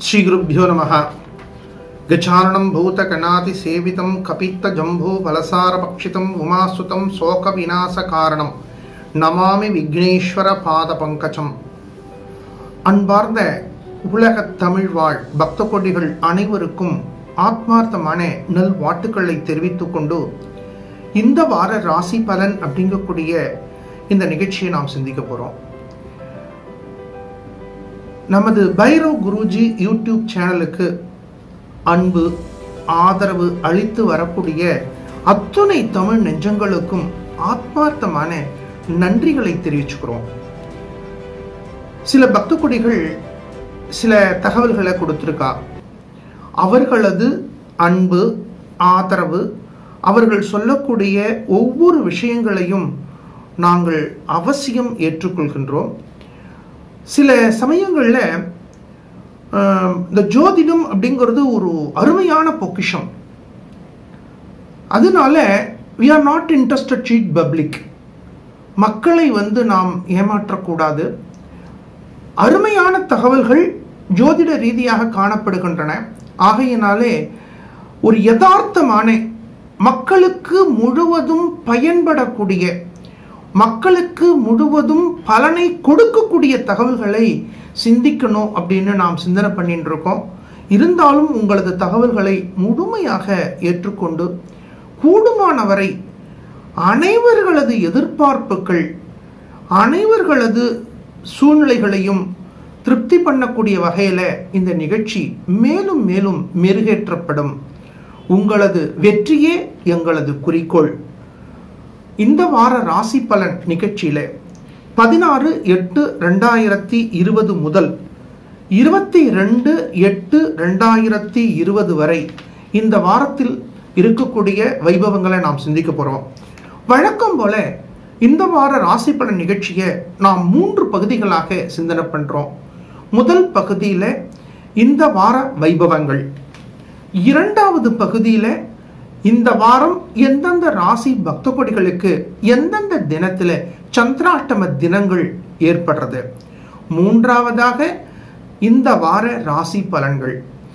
श्रीगुरुभ्यो नमः गजाननं भूतगणातिसेवितं कपित्तजम्बूफलसारभक्षितम् उमासुतं शोकविनाशकारणं நமாமி விக்னேஸ்வர பாத பங்கஜம் அன்பார்ந்த உலகத் தமிழ் வாழ் பக்த கொடிகள் அனைவருக்கும் ஆத்மார்த்தமான நல் வாழ்த்துக்களை தெரிவித்துக் கொண்டு இந்த வார ராசி பலன் அப்படிங்கக்கூடிய இந்த நிகழ்ச்சியை நாம் சிந்திக்க போறோம் நமது பைரவ் குருஜி யூடியூப் சேனலுக்கு அன்பு ஆதரவு அளித்து வரக்கூடிய அத்துணை தமிழ் நெஞ்சங்களுக்கும் ஆத்மார்த்தமான நன்றிகளை தெரிவிச்சுக்கிறோம் சில பக்த கொடிகள் சில தகவல்களை கொடுத்துருக்கா அவர்களது அன்பு ஆதரவு அவர்கள் சொல்லக்கூடிய ஒவ்வொரு விஷயங்களையும் நாங்கள் அவசியம் ஏற்றுக்கொள்கின்றோம் சில சமயங்களில் இந்த ஜோதிடம் அப்படிங்கிறது ஒரு அருமையான பொக்கிஷம் அதனால we are not interested cheat public மக்களை வந்து நாம் ஏமாற்றக்கூடாது அருமையான தகவல்கள் ஜோதிட ரீதியாக காணப்படுகின்றன ஆகையினாலே ஒரு யதார்த்தமான மக்களுக்கு முழுவதும் பயன்படக்கூடிய மக்களுக்கு முழுவதும் பலனை கொடுக்கக்கூடிய தகவல்களை சிந்திக்கணும் அப்படின்னு நாம் சிந்தனை பண்ணிட்டு இருக்கோம் இருந்தாலும் உங்களது தகவல்களை முழுமையாக ஏற்றுக்கொண்டு கூடுமானவரை அனைவர்களது எதிர்பார்ப்புகள் அனைவர்களது சூழ்நிலைகளையும் திருப்தி பண்ணக்கூடிய வகையில் இந்த நிகழ்ச்சி மேலும் மேலும் மெருகேற்றப்படும் உங்களது வெற்றியே எங்களது குறிக்கோள் இந்த வார ராசி பலன் நிகழ்ச்சியில பதினாறு எட்டு ரெண்டாயிரத்தி இருபது முதல் இருபத்தி ரெண்டு எட்டு ரெண்டாயிரத்தி இருபது வரை இந்த வாரத்தில் இருக்கக்கூடிய வைபவங்களை நாம் சிந்திக்க போறோம் வழக்கம் போல இந்த வார ராசி பலன் நிகழ்ச்சியை நாம் மூன்று பகுதிகளாக சிந்தனை பண்றோம் முதல் பகுதியில இந்த வார வைபவங்கள் இரண்டாவது பகுதியில இந்த வாரம் எந்தெந்த ராசி பக்த கொடிகளுக்கு எந்தெந்த தினத்துல சந்திராஷ்டம தினங்கள் ஏற்படுறது மூன்றாவதாக இந்த வார ராசி பலன்கள்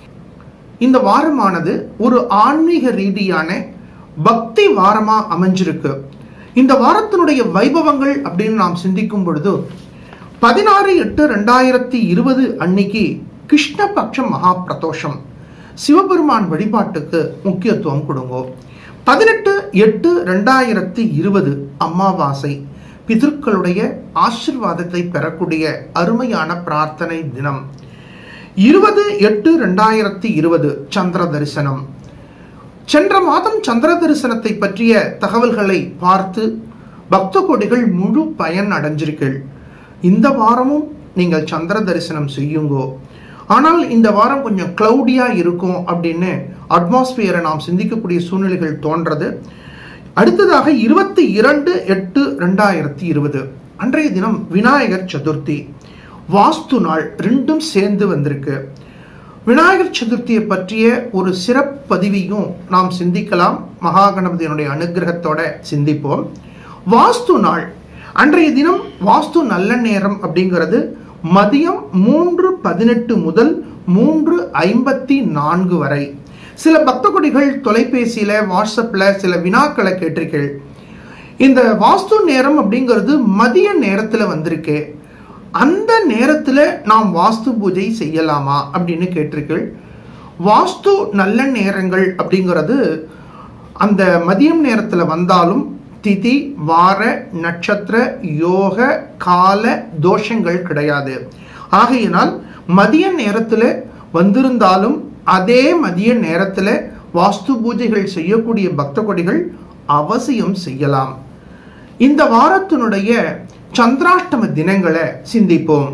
இந்த வாரமானது ஒரு ஆன்மீக ரீதியான பக்தி வாரமா அமைஞ்சிருக்கு இந்த வாரத்தினுடைய வைபவங்கள் அப்படின்னு நாம் சிந்திக்கும் பொழுது பதினாறு எட்டு ரெண்டாயிரத்தி இருபது அன்னைக்கு கிருஷ்ணபக்ஷ மகா பிரதோஷம் சிவபெருமான் வழிபாட்டுக்கு முக்கியத்துவம் கொடுங்கோ பதினெட்டு எட்டு ரெண்டாயிரத்தி இருபது அமாவாசை பிதர்களுடைய ஆசிர்வாதத்தை பெறக்கூடிய அருமையான பிரார்த்தனை தினம் இருபது எட்டு ரெண்டாயிரத்தி இருபது சந்திர தரிசனம் சென்ற மாதம் சந்திர தரிசனத்தை பற்றிய தகவல்களை பார்த்து பக்த கொடிகள் முழு பயன் அடைஞ்சிருக்கள் இந்த வாரமும் நீங்கள் சந்திர தரிசனம் செய்யுங்கோ ஆனால் இந்த வாரம் கொஞ்சம் கிளவுடியா இருக்கும் அப்படின்னு அட்மாஸ்பியரை நாம் சிந்திக்கக்கூடிய சூழ்நிலைகள் தோன்றது அடுத்ததாக இருபத்தி இரண்டு எட்டு ரெண்டாயிரத்தி இருபது அன்றைய தினம் விநாயகர் சதுர்த்தி வாஸ்து நாள் ரெண்டும் சேர்ந்து வந்திருக்கு விநாயகர் சதுர்த்தியை பற்றிய ஒரு சிறப்பதிவையும் நாம் சிந்திக்கலாம் மகாகணபதியினுடைய அனுகிரகத்தோட சிந்திப்போம் வாஸ்து நாள் அன்றைய தினம் வாஸ்து நல்ல நேரம் அப்படிங்கிறது மதியம் மூன்று பதினெட்டு முதல் மூன்று ஐம்பத்தி நான்கு வரை சில பக்த கொடிகள் தொலைபேசியில வாட்ஸ்அப்ல சில வினாக்களை கேட்டிருக்கீள் இந்த வாஸ்து நேரம் அப்படிங்கிறது மதிய நேரத்துல வந்திருக்கு அந்த நேரத்துல நாம் வாஸ்து பூஜை செய்யலாமா அப்படின்னு கேட்டிருக்கீள் வாஸ்து நல்ல நேரங்கள் அப்படிங்கிறது அந்த மதியம் நேரத்துல வந்தாலும் திதி வார நட்சத்திர யோக கால தோஷங்கள் கிடையாது ஆகையினால் மதிய நேரத்தில் வந்திருந்தாலும் அதே மதிய நேரத்தில் வாஸ்து பூஜைகள் செய்யக்கூடிய பக்த கொடிகள் அவசியம் செய்யலாம் இந்த வாரத்தினுடைய சந்திராஷ்டம தினங்களை சிந்திப்போம்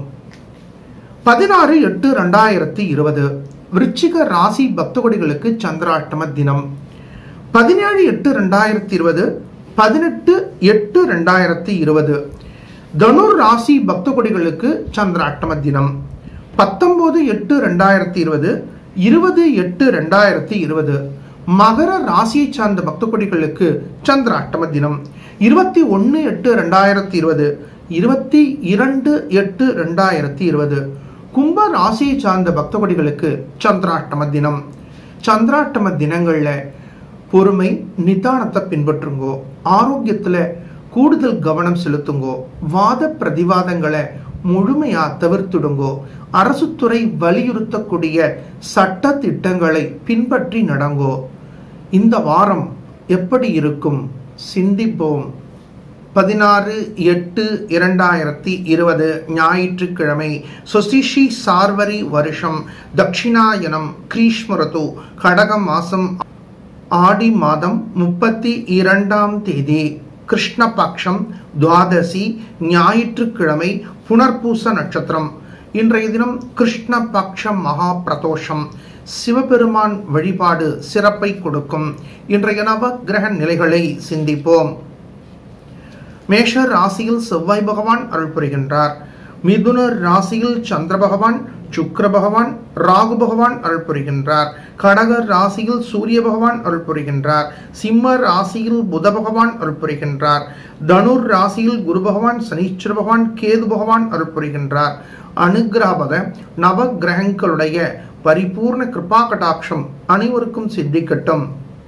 பதினாறு எட்டு ரெண்டாயிரத்தி இருபது விருச்சிக ராசி பக்த கொடிகளுக்கு சந்திராஷ்டம தினம் பதினேழு எட்டு ரெண்டாயிரத்தி இருபது பதினெட்டு எட்டு ரெண்டாயிரத்தி இருபது தனுர் ராசி பக்த கொடிகளுக்கு சந்திராஷ்டம தினம் பத்தொன்பது எட்டு ரெண்டாயிரத்தி இருபது இருபது எட்டு ரெண்டாயிரத்தி இருபது மகர ராசியை சார்ந்த பக்த கொடிகளுக்கு சந்திராஷ்டம தினம் இருபத்தி ஒன்று எட்டு ரெண்டாயிரத்தி இருபது இருபத்தி இரண்டு எட்டு ரெண்டாயிரத்தி இருபது கும்ப ராசியை சார்ந்த பக்தகோடிகளுக்கு சந்திராஷ்டம தினம் சந்திராஷ்டம தினங்கள்ல பொறுமை நிதானத்தை பின்பற்றுங்கோ ஆரோக்கியத்துல கூடுதல் கவனம் செலுத்துங்கோ வாத பிரதிவாதங்களை முழுமையா தவிர்த்துடுங்கோ அரசுத்துறை வலியுறுத்தக்கூடிய சட்ட திட்டங்களை பின்பற்றி நடங்கோ இந்த வாரம் எப்படி இருக்கும் சிந்திப்போம் பதினாறு எட்டு இரண்டாயிரத்தி இருபது ஞாயிற்றுக்கிழமை சுசிஷி சார்வரி வருஷம் தட்சிணாயனம் கிரீஷ்மரது கடக மாசம் ஆடி மாதம் முப்பத்தி இரண்டாம் தேதி கிருஷ்ணபக்ஷம் துவாதசி ஞாயிற்றுக்கிழமை புனர்பூச நட்சத்திரம் இன்றைய தினம் கிருஷ்ணபக்ஷ மகா பிரதோஷம் சிவபெருமான் வழிபாடு சிறப்பை கொடுக்கும் இன்றைய நவ கிரக நிலைகளை சிந்திப்போம் மேஷ ராசியில் செவ்வாய் பகவான் அருள் புரிகின்றார் மிதுன ராசியில் சந்திர பகவான் சுக்கர பகவான் ராகு பகவான் அருள் புரிகின்றார் கடக ராசியில் சூரிய பகவான் அருள் புரிகின்றார் சிம்ம ராசியில் புத பகவான் அருள் புரிகின்றார் தனுர் ராசியில் குரு பகவான் சனீஸ்வர பகவான் கேது பகவான் அருள் புரிகின்றார் அனுகிரகபத நவ கிரகங்களுடைய பரிபூர்ண கிருபா கடாட்சம் அனைவருக்கும் சித்திக்கட்டும்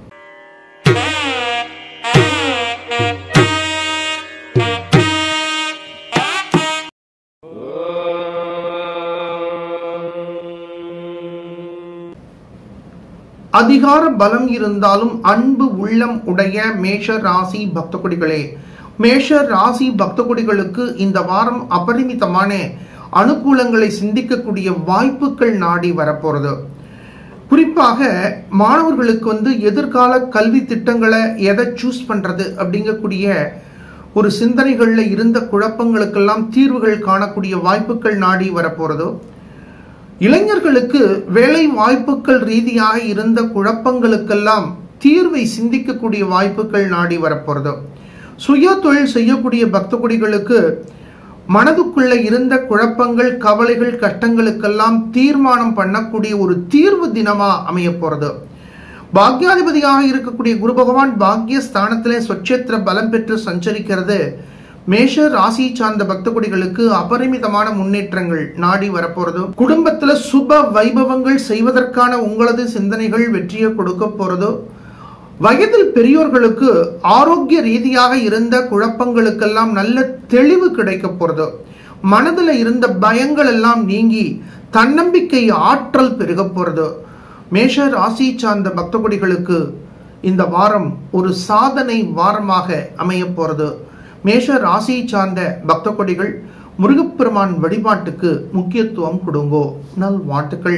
அதிகார பலம் இருந்தாலும் அன்பு உள்ளம் உடைய மேஷ ராசி பக்த கொடிகளே மேஷ ராசி பக்த கொடிகளுக்கு இந்த வாரம் அபரிமிதமான அனுகூலங்களை சிந்திக்கக்கூடிய வாய்ப்புகள் நாடி வரப்போறது குறிப்பாக மாணவர்களுக்கு வந்து எதிர்கால கல்வி திட்டங்களை எதை சூஸ் பண்றது அப்படிங்கக்கூடிய ஒரு சிந்தனைகளில் இருந்த குழப்பங்களுக்கெல்லாம் தீர்வுகள் காணக்கூடிய வாய்ப்புகள் நாடி வரப்போறதோ இளைஞர்களுக்கு வேலை வாய்ப்புகள் ரீதியாக இருந்த குழப்பங்களுக்கெல்லாம் தீர்வை சிந்திக்கக்கூடிய வாய்ப்புகள் நாடி வரப்போறது சுய தொழில் செய்யக்கூடிய பக்த கொடிகளுக்கு மனதுக்குள்ள இருந்த குழப்பங்கள் கவலைகள் கஷ்டங்களுக்கெல்லாம் தீர்மானம் பண்ணக்கூடிய ஒரு தீர்வு தினமா அமைய போறது பாக்யாதிபதியாக இருக்கக்கூடிய குரு பகவான் பாக்ய ஸ்தானத்திலே சொச்சேத்திர பலம் பெற்று சஞ்சரிக்கிறது மேஷ ராசி சார்ந்த பக்த கொடிகளுக்கு அபரிமிதமான முன்னேற்றங்கள் நாடி வரப்போறது குடும்பத்துல சுப வைபவங்கள் செய்வதற்கான உங்களது சிந்தனைகள் வெற்றியை கொடுக்க போறதோ வயதில் பெரியோர்களுக்கு ஆரோக்கிய ரீதியாக இருந்த குழப்பங்களுக்கெல்லாம் நல்ல தெளிவு கிடைக்க போறது மனதில் இருந்த பயங்கள் எல்லாம் நீங்கி தன்னம்பிக்கை ஆற்றல் பெருக போறது மேஷ ராசி சார்ந்த பக்த கொடிகளுக்கு இந்த வாரம் ஒரு சாதனை வாரமாக அமைய போறது மேஷ ராசியை சார்ந்த பக்த கொடிகள் முருகப்பெருமான் வழிபாட்டுக்கு முக்கியத்துவம் கொடுங்கோ நல் வாழ்த்துக்கள்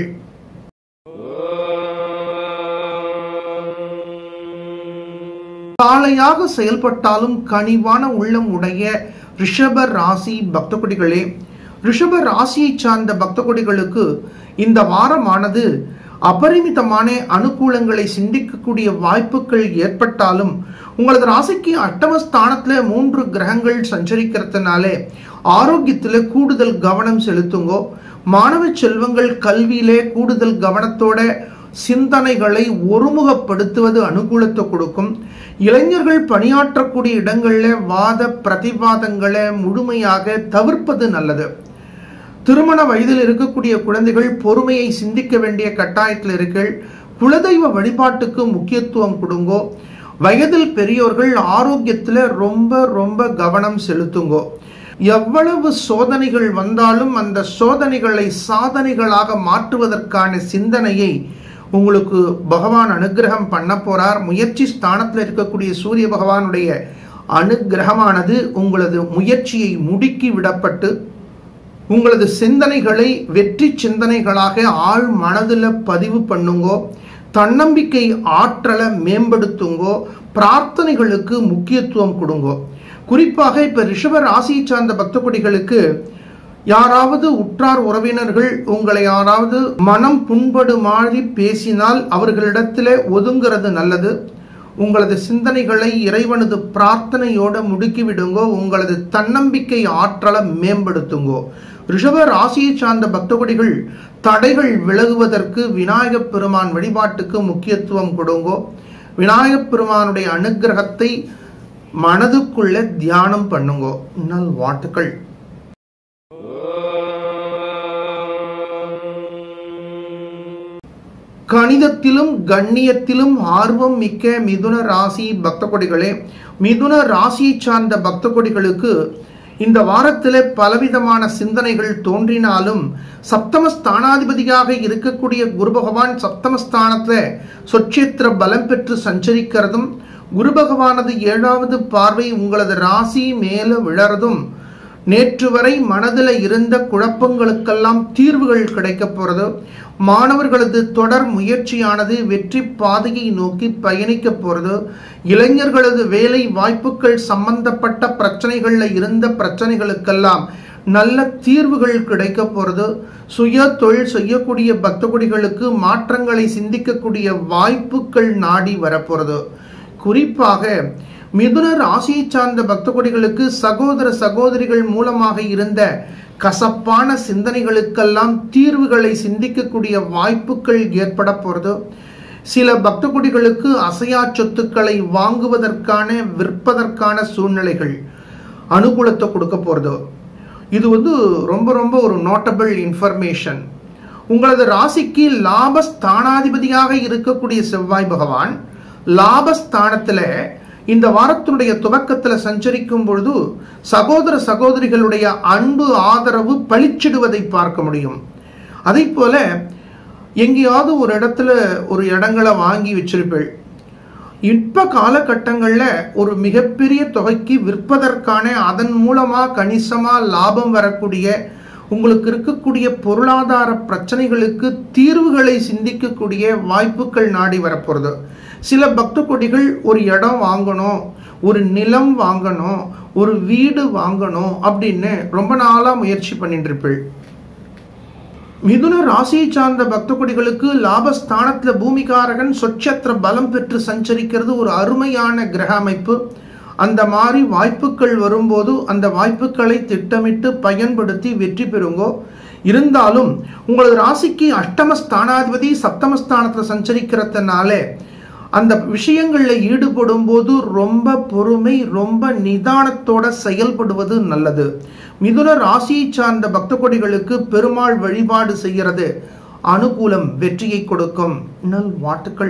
காளையாக செயல்பட்டாலும் கனிவான உள்ளம் உடைய ரிஷப ராசி பக்த கொடிகளே ரிஷப ராசியை சார்ந்த பக்த கொடிகளுக்கு இந்த வாரமானது அபரிமிதமான அனுகூலங்களை சிந்திக்கக்கூடிய வாய்ப்புகள் ஏற்பட்டாலும் உங்களது ராசிக்கு அட்டமஸ்தானத்துல மூன்று கிரகங்கள் சஞ்சரிக்கிறதுனாலே ஆரோக்கியத்துல கூடுதல் கவனம் செலுத்துங்கோ மாணவ செல்வங்கள் கல்வியிலே கூடுதல் கவனத்தோட சிந்தனைகளை ஒருமுகப்படுத்துவது அனுகூலத்தை கொடுக்கும் இளைஞர்கள் பணியாற்றக்கூடிய இடங்கள்ல வாத பிரதிவாதங்களை முழுமையாக தவிர்ப்பது நல்லது திருமண வயதில் இருக்கக்கூடிய குழந்தைகள் பொறுமையை சிந்திக்க வேண்டிய கட்டாயத்தில் இருக்கீள் குலதெய்வ வழிபாட்டுக்கு முக்கியத்துவம் கொடுங்கோ வயதில் பெரியோர்கள் ஆரோக்கியத்தில் ரொம்ப ரொம்ப கவனம் செலுத்துங்கோ எவ்வளவு சோதனைகள் வந்தாலும் அந்த சோதனைகளை சாதனைகளாக மாற்றுவதற்கான சிந்தனையை உங்களுக்கு பகவான் அனுகிரகம் பண்ண போறார் முயற்சி ஸ்தானத்தில் இருக்கக்கூடிய சூரிய பகவானுடைய அனுகிரகமானது உங்களது முயற்சியை முடுக்கி விடப்பட்டு உங்களது சிந்தனைகளை வெற்றி சிந்தனைகளாக ஆழ் மனதில் பதிவு பண்ணுங்கோ தன்னம்பிக்கை ஆற்றலை மேம்படுத்துங்கோ பிரார்த்தனைகளுக்கு முக்கியத்துவம் கொடுங்கோ குறிப்பாக இப்ப ரிஷப ராசியை சார்ந்த பக்த கொடிகளுக்கு யாராவது உற்றார் உறவினர்கள் உங்களை யாராவது மனம் புண்படு மாதிரி பேசினால் அவர்களிடத்துல ஒதுங்கிறது நல்லது உங்களது சிந்தனைகளை இறைவனது பிரார்த்தனையோட முடுக்கி விடுங்கோ உங்களது தன்னம்பிக்கை ஆற்றலை மேம்படுத்துங்கோ ரிஷப ராசியை சார்ந்த பக்தகொடிகள் தடைகள் விலகுவதற்கு விநாயகப் பெருமான் வழிபாட்டுக்கு முக்கியத்துவம் கொடுங்கோ விநாயகப் பெருமானுடைய அனுகிரகத்தை மனதுக்குள்ள தியானம் பண்ணுங்கோ நல் வாழ்த்துக்கள் கணிதத்திலும் கண்ணியத்திலும் ஆர்வம் மிக்க மிதுன ராசி பக்த கொடிகளே மிதுன ராசியை சார்ந்த பக்த கொடிகளுக்கு இந்த வாரத்தில் பலவிதமான சிந்தனைகள் தோன்றினாலும் சப்தமஸ்தானாதிபதியாக இருக்கக்கூடிய குரு பகவான் சப்தமஸ்தானத்தில் சொச்சேத்திர பலம் பெற்று சஞ்சரிக்கிறதும் குரு பகவானது ஏழாவது பார்வை உங்களது ராசி மேல விழறதும் நேற்று வரை மனதில் இருந்த குழப்பங்களுக்கெல்லாம் தீர்வுகள் கிடைக்க போறது மாணவர்களது தொடர் முயற்சியானது வெற்றி பாதையை நோக்கி பயணிக்க போறது இளைஞர்களது வேலை வாய்ப்புகள் சம்பந்தப்பட்ட பிரச்சனைகள்ல இருந்த பிரச்சனைகளுக்கெல்லாம் நல்ல தீர்வுகள் கிடைக்க போறது சுய தொழில் செய்யக்கூடிய பக்தகுடிகளுக்கு மாற்றங்களை சிந்திக்கக்கூடிய வாய்ப்புகள் நாடி வரப்போறது குறிப்பாக மிதுன ராசியை சார்ந்த பக்த கொடிகளுக்கு சகோதர சகோதரிகள் மூலமாக இருந்த கசப்பான சிந்தனைகளுக்கெல்லாம் தீர்வுகளை சிந்திக்கக்கூடிய வாய்ப்புகள் ஏற்பட போறது சில பக்த கொடிகளுக்கு அசையா சொத்துக்களை வாங்குவதற்கான விற்பதற்கான சூழ்நிலைகள் அனுகூலத்தை கொடுக்க போறது இது வந்து ரொம்ப ரொம்ப ஒரு நோட்டபிள் இன்ஃபர்மேஷன் உங்களது ராசிக்கு லாபஸ்தானாதிபதியாக இருக்கக்கூடிய செவ்வாய் பகவான் லாபஸ்தானத்துல இந்த வாரத்தினுடைய துவக்கத்தில் சஞ்சரிக்கும் பொழுது சகோதர சகோதரிகளுடைய அன்பு ஆதரவு பளிச்சிடுவதை பார்க்க முடியும் அதே போல எங்கேயாவது ஒரு இடத்துல ஒரு இடங்களை வாங்கி வச்சிருப்பேள் இப்ப காலகட்டங்களில் ஒரு மிகப்பெரிய தொகைக்கு விற்பதற்கான அதன் மூலமா கணிசமா லாபம் வரக்கூடிய உங்களுக்கு இருக்கக்கூடிய பொருளாதார பிரச்சனைகளுக்கு தீர்வுகளை சிந்திக்கக்கூடிய வாய்ப்புகள் நாடி வரப்போறது சில பக்த கொடிகள் ஒரு இடம் வாங்கணும் ஒரு நிலம் வாங்கணும் ஒரு வீடு வாங்கணும் அப்படின்னு ரொம்ப நாளா முயற்சி பண்ணிட்டு இருப்பீள் மிதுன ராசியை சார்ந்த பக்த கொடிகளுக்கு லாபஸ்தானத்துல பூமிகாரகன் சொச்சத்திர பலம் பெற்று சஞ்சரிக்கிறது ஒரு அருமையான கிரக அமைப்பு அந்த மாதிரி வாய்ப்புகள் வரும்போது அந்த வாய்ப்புகளை திட்டமிட்டு பயன்படுத்தி வெற்றி பெறுங்கோ இருந்தாலும் உங்களது ராசிக்கு அஷ்டம ஸ்தானாதிபதி சப்தமஸ்தானத்தில் சஞ்சரிக்கிறதுனால அந்த விஷயங்களில் ஈடுபடும் போது ரொம்ப பொறுமை ரொம்ப நிதானத்தோட செயல்படுவது நல்லது மிதுன ராசியை சார்ந்த பக்த கொடிகளுக்கு பெருமாள் வழிபாடு செய்கிறது அனுகூலம் வெற்றியை கொடுக்கும் நல் வாட்டுக்கள்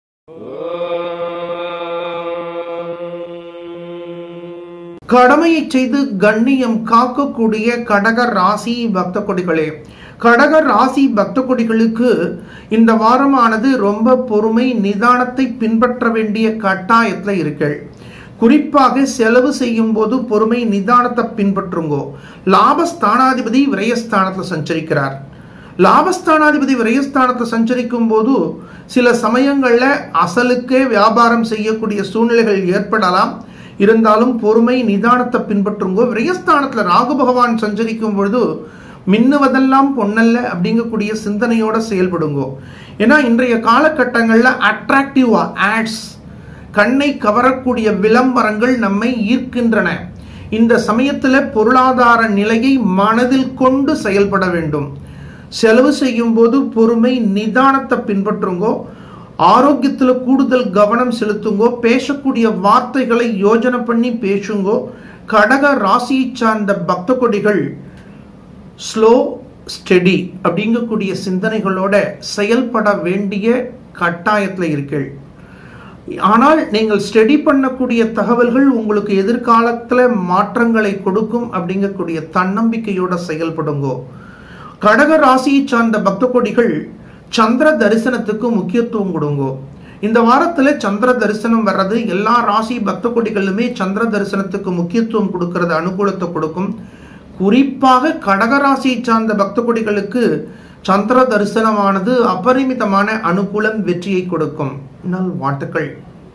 கடமையை செய்து கண்ணியம் காக்கக்கூடிய கடக ராசி பக்த கொடிகளே கடக ராசி பக்த கொடிகளுக்கு இந்த வாரமானது ரொம்ப பொறுமை நிதானத்தை பின்பற்ற வேண்டிய கட்டாயத்தில் இருக்கள் குறிப்பாக செலவு செய்யும் போது பொறுமை நிதானத்தை பின்பற்றுங்கோ லாபஸ்தானாதிபதி விரயஸ்தானத்தில் சஞ்சரிக்கிறார் லாபஸ்தானாதிபதி விரயஸ்தானத்தில் சஞ்சரிக்கும் போது சில சமயங்கள்ல அசலுக்கே வியாபாரம் செய்யக்கூடிய சூழ்நிலைகள் ஏற்படலாம் இருந்தாலும் பொறுமை நிதானத்தை பின்பற்றுங்கோ விரயஸ்தானத்துல ராகு பகவான் சஞ்சரிக்கும் பொழுது மின்னுவதெல்லாம் பொன்னல்ல அப்படிங்கக்கூடிய சிந்தனையோட செயல்படுங்கோ ஏன்னா இன்றைய காலகட்டங்களில் அட்ராக்டிவா ஆட்ஸ் கண்ணை கவரக்கூடிய விளம்பரங்கள் நம்மை ஈர்க்கின்றன இந்த சமயத்தில் பொருளாதார நிலையை மனதில் கொண்டு செயல்பட வேண்டும் செலவு செய்யும் போது பொறுமை நிதானத்தை பின்பற்றுங்கோ ஆரோக்கியத்தில் கூடுதல் கவனம் செலுத்துங்கோ பேசக்கூடிய வார்த்தைகளை யோஜனை பண்ணி பேசுங்கோ கடக ராசியை சார்ந்த பக்த கொடிகள் ஸ்லோ ஸ்டெடி அப்படிங்கக்கூடிய சிந்தனைகளோட செயல்பட வேண்டிய கட்டாயத்தில் இருக்கீள் ஆனால் நீங்கள் ஸ்டடி பண்ணக்கூடிய தகவல்கள் உங்களுக்கு எதிர்காலத்தில் மாற்றங்களை கொடுக்கும் அப்படிங்கக்கூடிய தன்னம்பிக்கையோட செயல்படுங்கோ கடக ராசியை சார்ந்த பக்த கொடிகள் சந்திர தரிசனத்துக்கு முக்கியத்துவம் கொடுங்கோ இந்த வாரத்தில் சந்திர தரிசனம் வர்றது எல்லா ராசி பக்த கொடிகளுமே சந்திர தரிசனத்துக்கு முக்கியத்துவம் கொடுக்கறது அனுகூலத்தை கொடுக்கும் குறிப்பாக கடகராசியை சார்ந்த பக்த கொடிகளுக்கு சந்திர தரிசனமானது அபரிமிதமான அனுகூலம் வெற்றியை கொடுக்கும் நல் வாழ்த்துக்கள்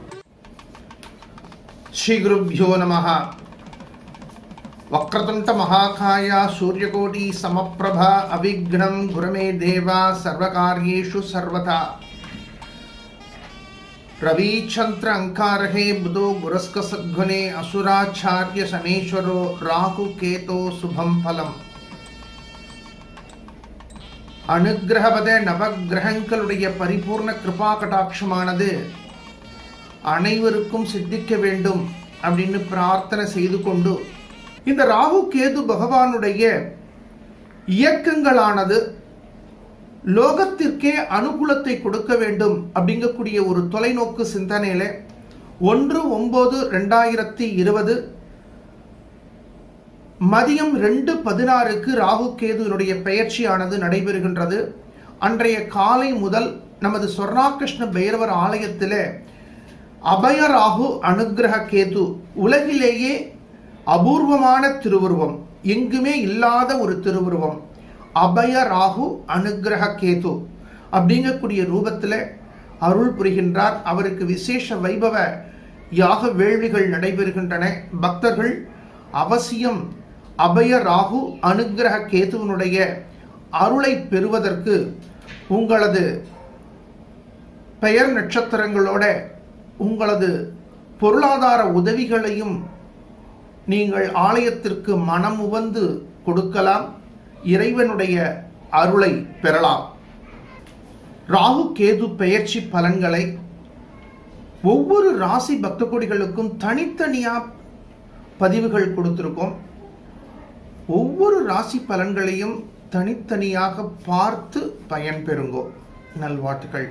ஸ்ரீ குருப்யோ நமஹ வக்ரதுண்ட மகாகாய சூரியகோடி சமப்பிரபா அவிக்னம் குரமே தேவா சர்வகாரியேஷு சர்வதா ರವಿಚಂದ್ರ ಅಂಕಾರಹೇ ಬುಧೋ ಗುರಸ್ಕ ಸದ್ಗುಣೆ ಅಸುರಾಚಾರ್ಯ ಶನೇಶ್ವರೋ ರಾಹು ಕೇತೋ ಶುಭಂ ಫಲಂ அனுகிரகவத நவகிரகங்களுடைய பரிபூர்ண கிருபா கடாட்சமானது அனைவருக்கும் சித்திக்க வேண்டும் அப்படின்னு பிரார்த்தனை செய்து கொண்டு இந்த ராகு கேது பகவானுடைய இயக்கங்களானது லோகத்திற்கே அனுகூலத்தை கொடுக்க வேண்டும் அப்படிங்கக்கூடிய ஒரு தொலைநோக்கு சிந்தனையில ஒன்று ஒன்பது ரெண்டாயிரத்தி இருபது மதியம் ரெண்டு பதினாறுக்கு ராகு கேதுனுடைய பெயர்ச்சியானது நடைபெறுகின்றது அன்றைய காலை முதல் நமது சொர்ணாகிருஷ்ண பைரவர் ஆலயத்திலே அபயராகு அனுகிரக கேது உலகிலேயே அபூர்வமான திருவுருவம் எங்குமே இல்லாத ஒரு திருவுருவம் அபயராகு அனுகிரக கேது அப்படிங்கக்கூடிய ரூபத்தில் அருள் புரிகின்றார் அவருக்கு விசேஷ வைபவ யாக வேள்விகள் நடைபெறுகின்றன பக்தர்கள் அவசியம் அபய ராகு அனுகிரக கேதுவனுடைய அருளை பெறுவதற்கு உங்களது பெயர் நட்சத்திரங்களோட உங்களது பொருளாதார உதவிகளையும் நீங்கள் ஆலயத்திற்கு மனம் உவந்து கொடுக்கலாம் இறைவனுடைய அருளை பெறலாம் ராகு கேது பெயர்ச்சி பலன்களை ஒவ்வொரு ராசி பக்த கோடிகளுக்கும் தனித்தனியா பதிவுகள் கொடுத்திருக்கோம் ஒவ்வொரு ராசி பலன்களையும் தனித்தனியாக பார்த்து பயன்பெறுங்கோ நல்வாழ்த்துக்கள்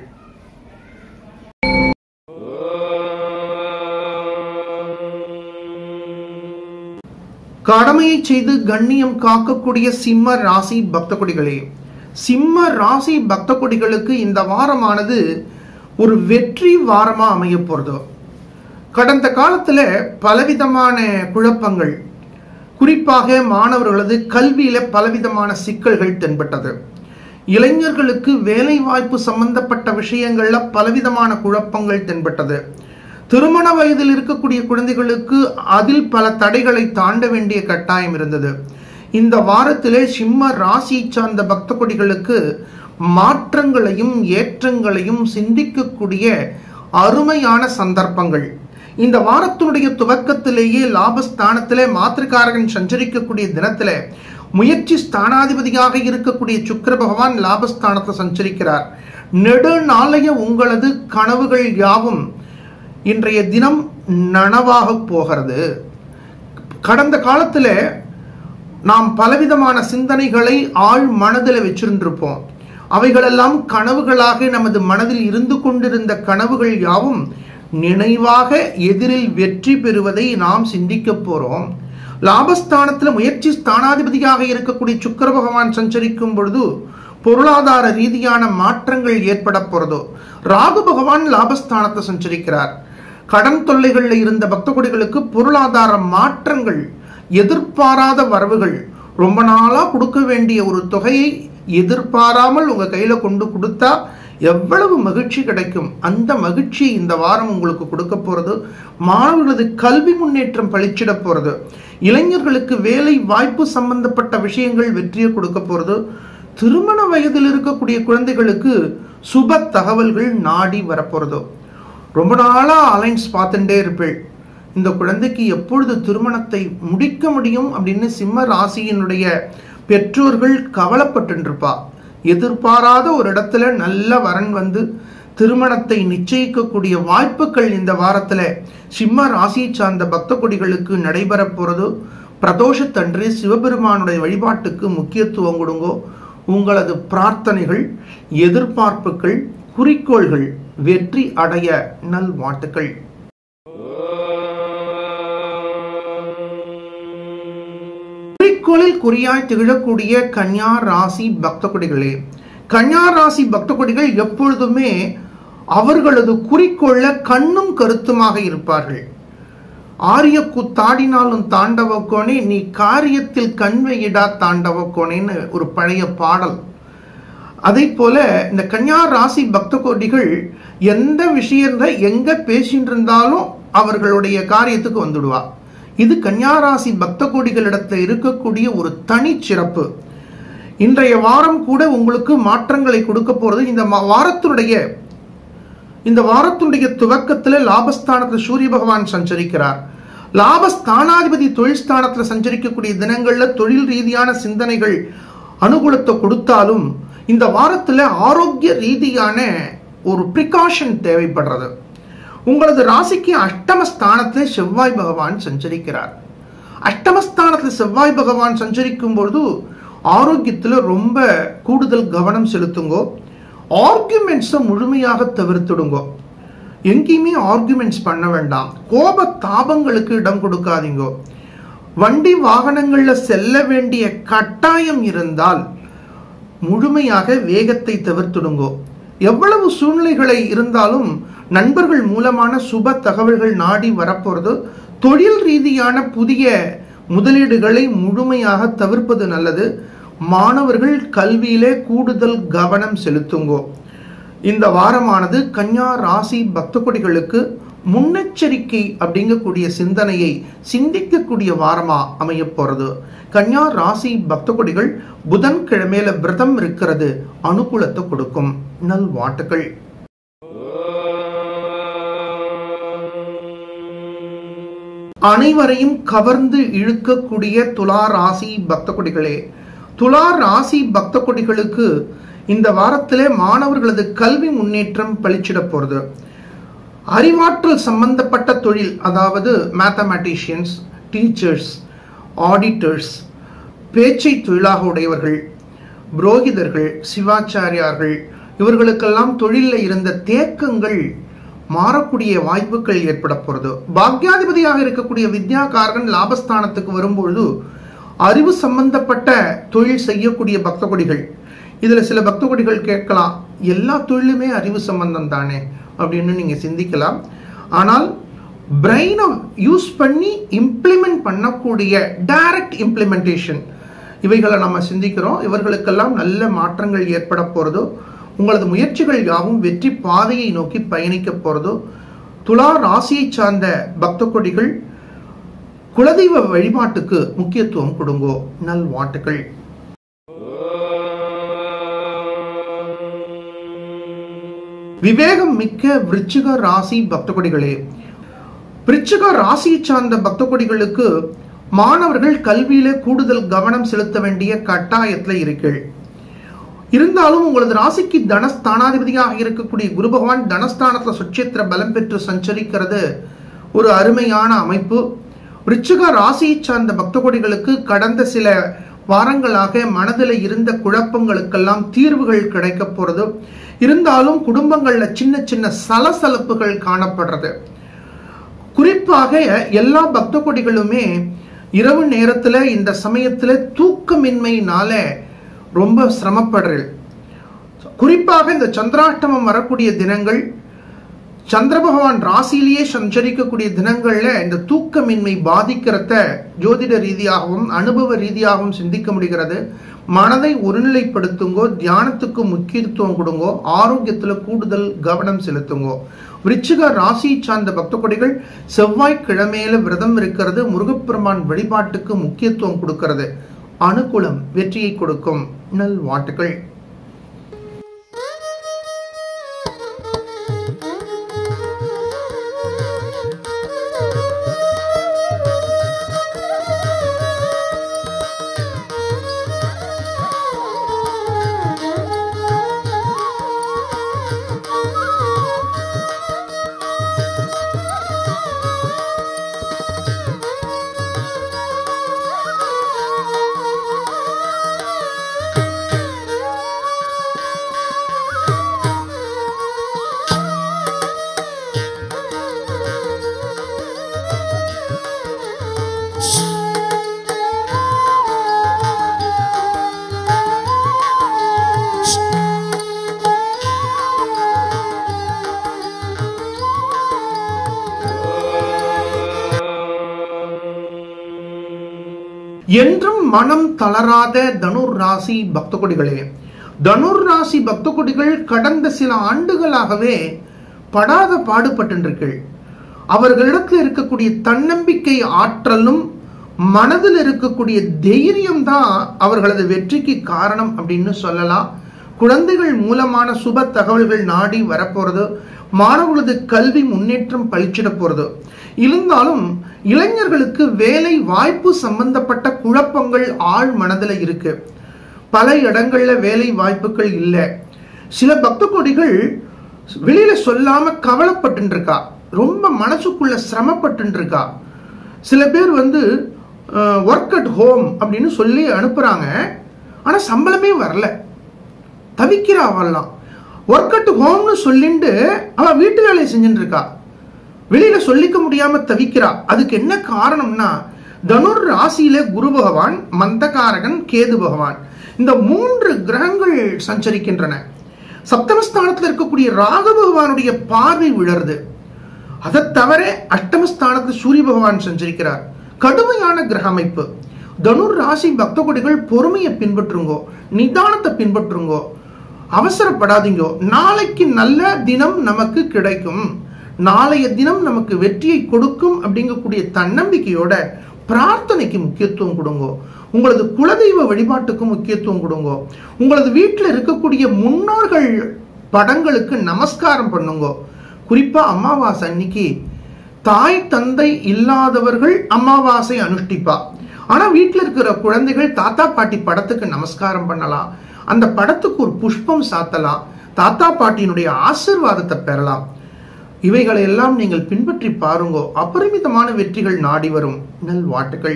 கடமையை செய்து கண்ணியம் காக்கக்கூடிய சிம்ம ராசி பக்த கொடிகளே சிம்ம ராசி பக்த கொடிகளுக்கு இந்த வாரமானது ஒரு வெற்றி வாரமா அமைய போறது கடந்த காலத்துல பலவிதமான குழப்பங்கள் குறிப்பாக மாணவர்களது கல்வியில பலவிதமான சிக்கல்கள் தென்பட்டது இளைஞர்களுக்கு வேலை வாய்ப்பு சம்பந்தப்பட்ட விஷயங்கள்ல பலவிதமான குழப்பங்கள் தென்பட்டது திருமண வயதில் இருக்கக்கூடிய குழந்தைகளுக்கு அதில் பல தடைகளை தாண்ட வேண்டிய கட்டாயம் இருந்தது இந்த வாரத்திலே சிம்ம ராசியை சார்ந்த பக்த கொடிகளுக்கு மாற்றங்களையும் ஏற்றங்களையும் சிந்திக்கக்கூடிய அருமையான சந்தர்ப்பங்கள் இந்த வாரத்தினுடைய துவக்கத்திலேயே லாபஸ்தானத்திலே மாத்திருக்காரகன் சஞ்சரிக்கக்கூடிய தினத்திலே முயற்சி ஸ்தானாதிபதியாக இருக்கக்கூடிய சுக்கர பகவான் லாபஸ்தானத்தை சஞ்சரிக்கிறார் நெடுநாளைய உங்களது கனவுகள் யாவும் இன்றைய தினம் நனவாக போகிறது கடந்த காலத்தில் நாம் பலவிதமான சிந்தனைகளை ஆழ் மனதில் வச்சிருந்திருப்போம் அவைகளெல்லாம் கனவுகளாக நமது மனதில் இருந்து கொண்டிருந்த கனவுகள் யாவும் நினைவாக எதிரில் வெற்றி பெறுவதை நாம் சிந்திக்க போறோம் லாபஸ்தானத்தில் முயற்சி ஸ்தானாதிபதியாக இருக்கக்கூடிய சுக்கர பகவான் சஞ்சரிக்கும் பொழுது பொருளாதார ரீதியான மாற்றங்கள் ஏற்பட போறதோ ராகு பகவான் லாபஸ்தானத்தை சஞ்சரிக்கிறார் கடன் தொல்லைகளில் இருந்த பக்த கொடிகளுக்கு பொருளாதார மாற்றங்கள் எதிர்பாராத வரவுகள் ரொம்ப நாளா கொடுக்க வேண்டிய ஒரு தொகையை எதிர்பாராமல் உங்க கையில கொண்டு கொடுத்தா எவ்வளவு மகிழ்ச்சி கிடைக்கும் அந்த மகிழ்ச்சி இந்த வாரம் உங்களுக்கு கொடுக்க போறது மாணவர்களது கல்வி முன்னேற்றம் பளிச்சிட போறது இளைஞர்களுக்கு வேலை வாய்ப்பு சம்பந்தப்பட்ட விஷயங்கள் வெற்றியை கொடுக்க போறது திருமண வயதில் இருக்கக்கூடிய குழந்தைகளுக்கு சுப தகவல்கள் நாடி வரப்போறதோ ரொம்ப நாளா அலைன்ஸ் பார்த்துட்டே இருப்பேள் இந்த குழந்தைக்கு எப்பொழுது திருமணத்தை முடிக்க முடியும் அப்படின்னு சிம்ம ராசியினுடைய பெற்றோர்கள் கவலைப்பட்டுருப்பா எதிர்பாராத ஒரு இடத்துல நல்ல வரன் வந்து திருமணத்தை நிச்சயிக்கக்கூடிய வாய்ப்புகள் இந்த வாரத்துல சிம்ம ராசியை சார்ந்த பக்த கொடிகளுக்கு நடைபெற போறது பிரதோஷத்தன்று சிவபெருமானுடைய வழிபாட்டுக்கு முக்கியத்துவம் கொடுங்கோ உங்களது பிரார்த்தனைகள் எதிர்பார்ப்புகள் குறிக்கோள்கள் வெற்றி அடைய நல்வாழ்த்துக்கள் குறிக்கோளில் குறியாய் திகழக்கூடிய கன்யா ராசி பக்த கொடிகளே கன்யா ராசி பக்த கொடிகள் எப்பொழுதுமே அவர்களது குறிக்கோள்ல கண்ணும் கருத்துமாக இருப்பார்கள் ஆரிய குத்தாடினாலும் தாண்டவக்கோனே நீ காரியத்தில் கண்வையிடா தாண்டவக்கோனேன்னு ஒரு பழைய பாடல் அதே போல இந்த கன்யா ராசி பக்த கோடிகள் எந்த விஷயத்த எங்க பேசிட்டு இருந்தாலும் அவர்களுடைய காரியத்துக்கு வந்துடுவா இது கன்னியாராசி பக்த கோடிகளிடத்தில் இருக்கக்கூடிய ஒரு தனி சிறப்பு இன்றைய வாரம் கூட உங்களுக்கு மாற்றங்களை கொடுக்க போறது இந்த வாரத்தினுடைய இந்த வாரத்தினுடைய துவக்கத்தில் லாபஸ்தானத்தில் சூரிய பகவான் சஞ்சரிக்கிறார் லாபஸ்தானாதிபதி தொழில் ஸ்தானத்தில் சஞ்சரிக்கக்கூடிய தினங்கள்ல தொழில் ரீதியான சிந்தனைகள் அனுகூலத்தை கொடுத்தாலும் இந்த வாரத்தில் ஆரோக்கிய ரீதியான ஒரு ப்ரிகாஷன் தேவைப்படுறது உங்களது ராசிக்கு அஷ்டமஸ்தானத்தில் செவ்வாய் பகவான் சஞ்சரிக்கிறார் அஷ்டமஸ்தானத்தில் செவ்வாய் பகவான் சஞ்சரிக்கும் பொழுது ஆரோக்கியத்துல ரொம்ப கூடுதல் கவனம் செலுத்துங்கோ ஆர்குமெண்ட்ஸை முழுமையாக தவிர்த்துடுங்கோ எங்கேயுமே ஆர்குமெண்ட்ஸ் பண்ண வேண்டாம் கோப தாபங்களுக்கு இடம் கொடுக்காதீங்கோ வண்டி வாகனங்கள்ல செல்ல வேண்டிய கட்டாயம் இருந்தால் முழுமையாக வேகத்தை தவிர்த்துடுங்கோ எவ்வளவு சூழ்நிலைகளை இருந்தாலும் நண்பர்கள் மூலமான சுப தகவல்கள் நாடி வரப்போறது தொழில் ரீதியான புதிய முதலீடுகளை முழுமையாக தவிர்ப்பது நல்லது மாணவர்கள் கல்வியிலே கூடுதல் கவனம் செலுத்துங்கோ இந்த வாரமானது கன்யா ராசி பக்த கொடிகளுக்கு முன்னெச்சரிக்கை அப்படிங்கக்கூடிய சிந்தனையை சிந்திக்கக்கூடிய வாரமா அமைய போறது கன்யா ராசி பக்த கொடிகள் புதன்கிழமையில விரதம் இருக்கிறது அனுகூலத்தை கொடுக்கும் நல்வாழ்த்துக்கள் அனைவரையும் கவர்ந்து இழுக்கக்கூடிய துலா ராசி பக்த கொடிகளே துலா ராசி பக்த கொடிகளுக்கு இந்த வாரத்திலே மாணவர்களது கல்வி முன்னேற்றம் பளிச்சிட போறது அறிவாற்றல் சம்பந்தப்பட்ட தொழில் அதாவது மேத்தமேட்டிஷியன்ஸ் டீச்சர்ஸ் ஆடிட்டர்ஸ் பேச்சை தொழிலாக உடையவர்கள் புரோகிதர்கள் சிவாச்சாரியார்கள் இவர்களுக்கெல்லாம் தொழிலில் இருந்த தேக்கங்கள் மாறக்கூடிய வாய்ப்புகள் ஏற்பட போறது பாக்யாதிபதியாக இருக்கக்கூடிய வித்யாகாரகன் லாபஸ்தானத்துக்கு வரும்பொழுது அறிவு சம்பந்தப்பட்ட தொழில் செய்யக்கூடிய பக்த கொடிகள் இதுல சில பக்த கொடிகள் கேட்கலாம் எல்லா தொழிலுமே அறிவு சம்பந்தம் தானே அப்படின்னு நீங்க சிந்திக்கலாம் ஆனால் பிரெயினை யூஸ் பண்ணி இம்ப்ளிமெண்ட் பண்ணக்கூடிய டைரக்ட் இம்ப்ளிமெண்டேஷன் இவைகளை நம்ம சிந்திக்கிறோம் இவர்களுக்கெல்லாம் நல்ல மாற்றங்கள் ஏற்பட போறதோ உங்களது முயற்சிகள் யாவும் வெற்றி பாதையை நோக்கி பயணிக்க போறதோ துலா ராசியை சார்ந்த பக்த கொடிகள் குலதெய்வ வழிபாட்டுக்கு முக்கியத்துவம் கொடுங்கோ நல்வாட்டுகள் விவேகம் மிக்க விருச்சிக ராசி பக்த கொடிகளே விருச்சிக ராசியை சார்ந்த பக்த கொடிகளுக்கு மாணவர்கள் கல்வியில கூடுதல் கவனம் செலுத்த வேண்டிய கட்டாயத்துல இருக்கீள் இருந்தாலும் உங்களது ராசிக்கு தனஸ்தானாதிபதியாக இருக்கக்கூடிய குரு பகவான் தனஸ்தானத்துல சுட்சேத்திர பலம் பெற்று சஞ்சரிக்கிறது ஒரு அருமையான அமைப்பு விருச்சிக ராசியை சார்ந்த பக்த கொடிகளுக்கு கடந்த சில வாரங்களாக மனதில் இருந்த குழப்பங்களுக்கெல்லாம் தீர்வுகள் கிடைக்க போறது இருந்தாலும் குடும்பங்கள்ல சின்ன சின்ன சலசலப்புகள் காணப்படுறது குறிப்பாக எல்லா பக்த கொடிகளுமே இரவு நேரத்துல இந்த சமயத்துல தூக்கமின்மையினால ரொம்ப சிரமப்படுறேன் குறிப்பாக இந்த சந்திராஷ்டமம் வரக்கூடிய தினங்கள் சந்திர பகவான் ராசியிலேயே சஞ்சரிக்கக்கூடிய தினங்கள்ல இந்த தூக்கமின்மை பாதிக்கிறத ஜோதிட ரீதியாகவும் அனுபவ ரீதியாகவும் சிந்திக்க முடிகிறது மனதை ஒருநிலைப்படுத்துங்கோ தியானத்துக்கு முக்கியத்துவம் கொடுங்கோ ஆரோக்கியத்துல கூடுதல் கவனம் செலுத்துங்கோ விருச்சிக ராசியை சார்ந்த பக்த கொடிகள் செவ்வாய்க்கிழமையில விரதம் இருக்கிறது முருகப்பெருமான் வழிபாட்டுக்கு முக்கியத்துவம் கொடுக்கிறது அனுகூலம் வெற்றியை கொடுக்கும் நல் வாட்டுகள் என்றும் மனம் தளராத தனுர் ராசி பக்த கொடிகளே தனுர் ராசி பக்த கொடிகள் கடந்த சில ஆண்டுகளாகவே படாத பாடுபட்டுருக்கள் அவர்களிடத்தில் இருக்கக்கூடிய தன்னம்பிக்கை ஆற்றலும் மனதில் இருக்கக்கூடிய தைரியம் தான் அவர்களது வெற்றிக்கு காரணம் அப்படின்னு சொல்லலாம் குழந்தைகள் மூலமான சுப தகவல்கள் நாடி வரப்போறது மாணவர்களது கல்வி முன்னேற்றம் பயிற்சிட போறது இருந்தாலும் இளைஞர்களுக்கு வேலை வாய்ப்பு சம்பந்தப்பட்ட குழப்பங்கள் ஆழ் மனதில் இருக்கு பல இடங்கள்ல வேலை வாய்ப்புகள் இல்லை சில பக்த கொடிகள் வெளியில சொல்லாம கவலைப்பட்டு இருக்கா ரொம்ப மனசுக்குள்ள சிரமப்பட்டு இருக்கா சில பேர் வந்து ஒர்க் அட் ஹோம் அப்படின்னு சொல்லி அனுப்புறாங்க ஆனா சம்பளமே வரல தவிக்கிறா அவெல்லாம் ஒர்க் அட் ஹோம்னு சொல்லிட்டு அவ வீட்டு வேலையை செஞ்சுட்டு இருக்கா வெளியில சொல்லிக்க முடியாம தவிக்கிறா அதுக்கு என்ன காரணம்னா தனுர் ராசியில குரு பகவான் மந்தகாரகன் கேது பகவான் இந்த மூன்று கிரகங்கள் சஞ்சரிக்கின்றன சப்தமஸ்தானத்தில் இருக்கக்கூடிய ராக பகவானுடைய பார்வை விழருது அதை தவிர அஷ்டமஸ்தானத்தில் சூரிய பகவான் சஞ்சரிக்கிறார் கடுமையான கிரக அமைப்பு தனுர் ராசி பக்த கொடிகள் பொறுமையை பின்பற்றுங்கோ நிதானத்தை பின்பற்றுங்கோ அவசரப்படாதீங்கோ நாளைக்கு நல்ல தினம் நமக்கு கிடைக்கும் நாளைய தினம் நமக்கு வெற்றியை கொடுக்கும் அப்படிங்கக்கூடிய தன்னம்பிக்கையோட பிரார்த்தனைக்கு முக்கியத்துவம் கொடுங்கோ உங்களது குலதெய்வ வழிபாட்டுக்கு முக்கியத்துவம் கொடுங்கோ உங்களது வீட்டில் இருக்கக்கூடிய முன்னோர்கள் படங்களுக்கு நமஸ்காரம் பண்ணுங்கோ குறிப்பா அமாவாசை அன்னைக்கு தாய் தந்தை இல்லாதவர்கள் அமாவாசை அனுஷ்டிப்பா ஆனா வீட்டில் இருக்கிற குழந்தைகள் தாத்தா பாட்டி படத்துக்கு நமஸ்காரம் பண்ணலாம் அந்த படத்துக்கு ஒரு புஷ்பம் சாத்தலாம் தாத்தா பாட்டியினுடைய ஆசிர்வாதத்தை பெறலாம் இவைகளை எல்லாம் நீங்கள் பின்பற்றி பாருங்கோ அபரிமிதமான வெற்றிகள் நாடி வரும் நல்வாட்டுகள்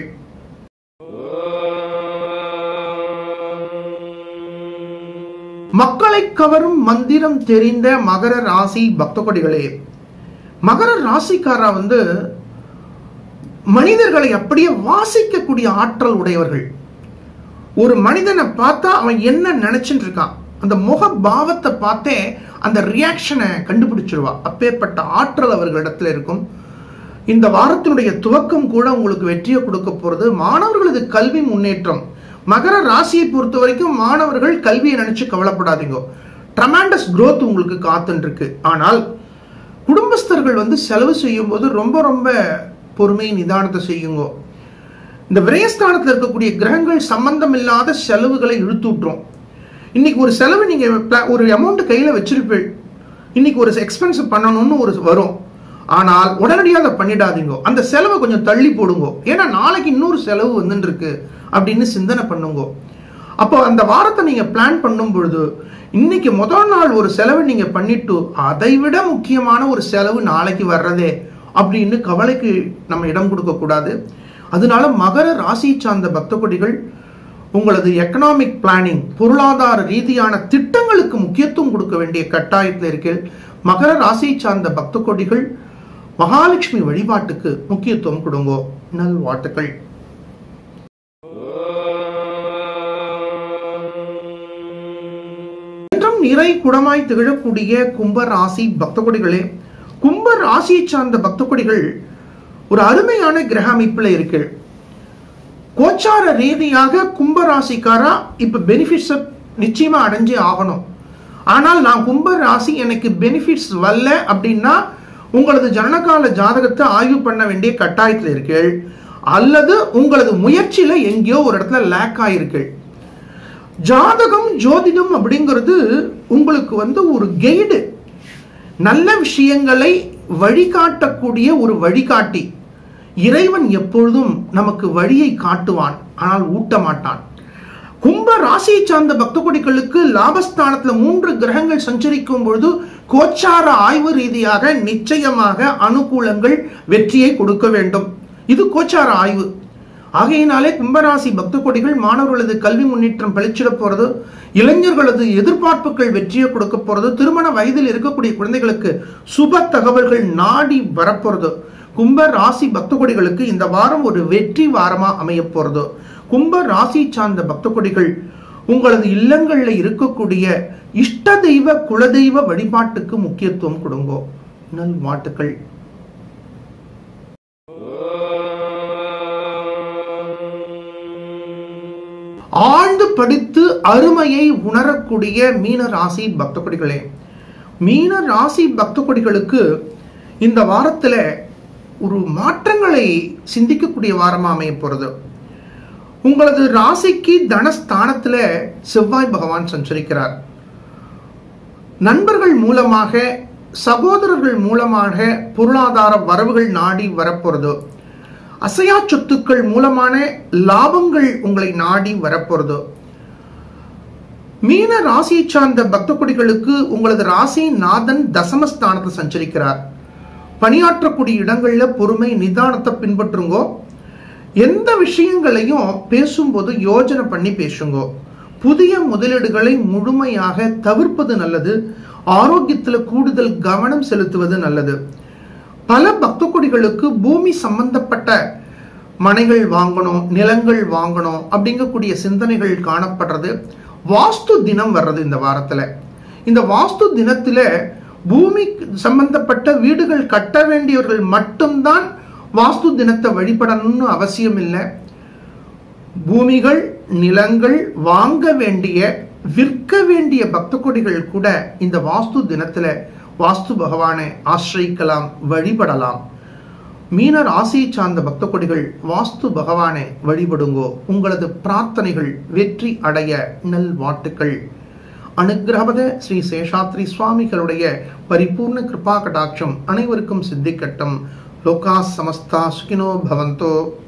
மக்களை கவரும் மந்திரம் தெரிந்த மகர ராசி பக்த கொடிகளே மகர ராசிக்காரா வந்து மனிதர்களை அப்படியே வாசிக்கக்கூடிய ஆற்றல் உடையவர்கள் ஒரு மனிதனை பார்த்தா அவன் என்ன நினைச்சுட்டு இருக்கான் அந்த முக பாவத்தை பார்த்தே அந்த ரியாக்ஷனை கண்டுபிடிச்சிருவா அப்பேற்பட்ட ஆற்றல் அவர்களிடத்துல இருக்கும் இந்த வாரத்தினுடைய துவக்கம் கூட உங்களுக்கு வெற்றியை கொடுக்க போறது மாணவர்களது கல்வி முன்னேற்றம் மகர ராசியை பொறுத்த வரைக்கும் மாணவர்கள் கல்வியை நினைச்சு கவலைப்படாதீங்க ட்ரமாண்டஸ் growth உங்களுக்கு காத்துன்னு இருக்கு ஆனால் குடும்பஸ்தர்கள் வந்து செலவு செய்யும் போது ரொம்ப ரொம்ப பொறுமை நிதானத்தை செய்யுங்க இந்த விரயஸ்தானத்தில் இருக்கக்கூடிய கிரகங்கள் சம்பந்தம் இல்லாத செலவுகளை இழுத்து விட்டுரும் இன்னைக்கு ஒரு செலவு நீங்க pla- ஒரு அமௌண்ட் கையில வச்சிருப்பீள் இன்னைக்கு ஒரு எக்ஸ்பென்ஸ் பண்ணணும்னு ஒரு வரும் ஆனால் உடனடியாக அதை பண்ணிடாதீங்க அந்த செலவை கொஞ்சம் தள்ளி போடுங்க ஏன்னா நாளைக்கு இன்னொரு செலவு வந்துட்டு இருக்கு அப்படின்னு சிந்தனை பண்ணுங்க அப்போ அந்த வாரத்தை நீங்க பிளான் பண்ணும் பொழுது இன்னைக்கு முதல் நாள் ஒரு செலவு நீங்க பண்ணிட்டு அதை விட முக்கியமான ஒரு செலவு நாளைக்கு வர்றதே அப்படின்னு கவலைக்கு நம்ம இடம் கொடுக்க கூடாது அதனால மகர ராசி சார்ந்த பக்த கொடிகள் உங்களது எக்கனாமிக் பிளானிங் பொருளாதார ரீதியான திட்டங்களுக்கு முக்கியத்துவம் கொடுக்க வேண்டிய கட்டாயத்தில் இருக்கீர்கள் மகர ராசி சார்ந்த பக்த கொடிகள் மகாலட்சுமி வழிபாட்டுக்கு முக்கியத்துவம் கொடுங்கோ நல்வாழ்த்துக்கள் என்றும் நிறை குடமாய் திகழக்கூடிய கும்ப ராசி பக்த கொடிகளே கும்ப ராசியை சார்ந்த பக்த கொடிகள் ஒரு அருமையான கிரக அமைப்புல இருக்கு கோச்சார ரீதியாக கும்ப ராசிக்காரா இப்ப பெனிஃபிட்ஸ் நிச்சயமா அடைஞ்சே ஆகணும் ஆனால் நான் கும்ப ராசி எனக்கு பெனிஃபிட்ஸ் வரல அப்படின்னா உங்களது ஜனனகால ஜாதகத்தை ஆய்வு பண்ண வேண்டிய கட்டாயத்தில் இருக்கீள் அல்லது உங்களது முயற்சியில எங்கேயோ ஒரு இடத்துல லேக் ஆயிருக்கீள் ஜாதகம் ஜோதிடம் அப்படிங்கிறது உங்களுக்கு வந்து ஒரு கைடு நல்ல விஷயங்களை வழிகாட்டக்கூடிய ஒரு வழிகாட்டி இறைவன் எப்பொழுதும் நமக்கு வழியை காட்டுவான் ஆனால் ஊட்ட மாட்டான் கும்ப ராசியை சார்ந்த பக்த கொடிகளுக்கு லாபஸ்தானத்துல மூன்று கிரகங்கள் சஞ்சரிக்கும் பொழுது கோச்சார ஆய்வு ரீதியாக நிச்சயமாக அனுகூலங்கள் வெற்றியை கொடுக்க வேண்டும் இது கோச்சார ஆய்வு ஆகையினாலே கும்பராசி பக்த கொடிகள் மாணவர்களது கல்வி முன்னேற்றம் பளிச்சிட போறது இளைஞர்களது எதிர்பார்ப்புகள் வெற்றியை கொடுக்க போறது திருமண வயதில் இருக்கக்கூடிய குழந்தைகளுக்கு சுப தகவல்கள் நாடி வரப்போறது கும்ப ராசி பக்த கொடிகளுக்கு இந்த வாரம் ஒரு வெற்றி வாரமா அமைய போறது கும்ப ராசி சார்ந்த பக்த கொடிகள் உங்களது இல்லங்கள்ல இருக்கக்கூடிய இஷ்ட தெய்வ குலதெய்வ வழிபாட்டுக்கு முக்கியத்துவம் கொடுங்கோ நல்வாழ்த்துக்கள் ஆழ்ந்து படித்து அருமையை உணரக்கூடிய மீன ராசி பக்த கொடிகளே மீன ராசி பக்த கொடிகளுக்கு இந்த வாரத்துல ஒரு மாற்றங்களை சிந்திக்கக்கூடிய வாரமா அமைய போறது உங்களது ராசிக்கு தனஸ்தானத்துல செவ்வாய் பகவான் சஞ்சரிக்கிறார் நண்பர்கள் மூலமாக சகோதரர்கள் மூலமாக பொருளாதார வரவுகள் நாடி வரப்போறது அசையா சொத்துக்கள் மூலமான லாபங்கள் உங்களை நாடி வரப்போறது மீன ராசியை சார்ந்த பக்த கொடிகளுக்கு உங்களது ராசி நாதன் தசமஸ்தானத்தை சஞ்சரிக்கிறார் பணியாற்றக்கூடிய இடங்கள்ல பொறுமை நிதானத்தை பின்பற்றுங்கோ எந்த விஷயங்களையும் பேசும்போது யோஜனை பண்ணி பேசுங்கோ புதிய முதலீடுகளை முழுமையாக தவிர்ப்பது நல்லது ஆரோக்கியத்தில் கூடுதல் கவனம் செலுத்துவது நல்லது பல பக்த கொடிகளுக்கு பூமி சம்பந்தப்பட்ட மனைகள் வாங்கணும் நிலங்கள் வாங்கணும் அப்படிங்கக்கூடிய சிந்தனைகள் காணப்படுறது வாஸ்து தினம் வர்றது இந்த வாரத்துல இந்த வாஸ்து தினத்துல பூமி சம்பந்தப்பட்ட வீடுகள் கட்ட வேண்டியவர்கள் மட்டும்தான் வாஸ்து தினத்தை வழிபடணும்னு அவசியம் இல்லை பூமிகள் நிலங்கள் வாங்க வேண்டிய விற்க வேண்டிய பக்த கொடிகள் கூட இந்த வாஸ்து தினத்துல வாஸ்து பகவானை ஆசிரிக்கலாம் வழிபடலாம் மீன ராசியை சார்ந்த பக்த கொடிகள் வாஸ்து பகவானை வழிபடுங்கோ உங்களது பிரார்த்தனைகள் வெற்றி அடைய நல்வாழ்த்துக்கள் அனுகிரகபத ஸ்ரீ சேஷாத்ரி சுவாமிகளுடைய பரிபூர்ண கிருபா கடாட்சம் அனைவருக்கும் சித்திக்கட்டும் லோகா சமஸ்தா சுகினோ பவந்தோ